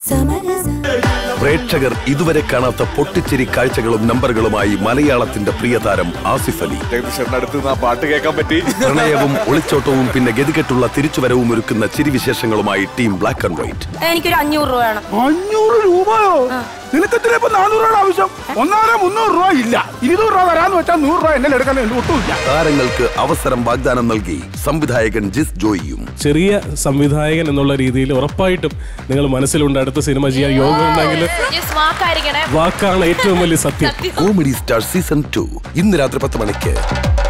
പ്രേക്ഷകർ ഇതുവരെ കാണാത്ത പൊട്ടിച്ചിരി കാഴ്ചകളും നമ്പറുകളുമായി മലയാളത്തിന്റെ പ്രിയതാരം ആസിഫ് അലി ജഗദീശ്വരനടുത്ത് നിന്ന് ആ പാട്ട് കേൾക്കാൻ പറ്റി പ്രണയവും ഒളിച്ചോട്ടവും പിന്നെ ഗതികെട്ടുള്ള തിരിച്ചുവരവും ഒരുക്കുന്ന ചിരിവിശേഷങ്ങളുമായി ടീം ബ്ലാക്ക് ആൻഡ് വൈറ്റ് എനിക്കൊരു അഞ്ഞൂറ് രൂപ വേണം അഞ്ഞൂറ് രൂപയോ നിനക്ക് എത്ര ഇപ്പൊ നാനൂറ് രൂപയുടെ ആവശ്യം ഒന്നാമത് മുന്നൂറ് രൂപ ഇല്ല ഇരുന്നൂറ് രൂപ തരാന്ന് വെച്ചാൽ നൂറ് രൂപ എന്നെ എടുക്കാൻ എനിക്ക് ഒട്ടുമില്ല താരങ്ങൾക്ക് അവസരം വാഗ്ദാനം നൽകി സംവിധായകൻ ജിസ് ജോയിയും ചെറിയ സംവിധായകൻ എന്നുള്ള രീതിയിൽ ഉറപ്പായിട്ടും നിങ്ങൾ മനസ്സിലുണ്ട് അടുത്ത സിനിമ ചെയ്യാൻ യോഗം ഉണ്ടെങ്കിൽ വാക്കായിരിക്കണേ വാക്കാണ് ഏറ്റവും വലിയ സത്യം കോമഡി സ്റ്റാർ സീസൺ ടു ഇന്ന് രാത്രി പത്ത് മണിക്ക്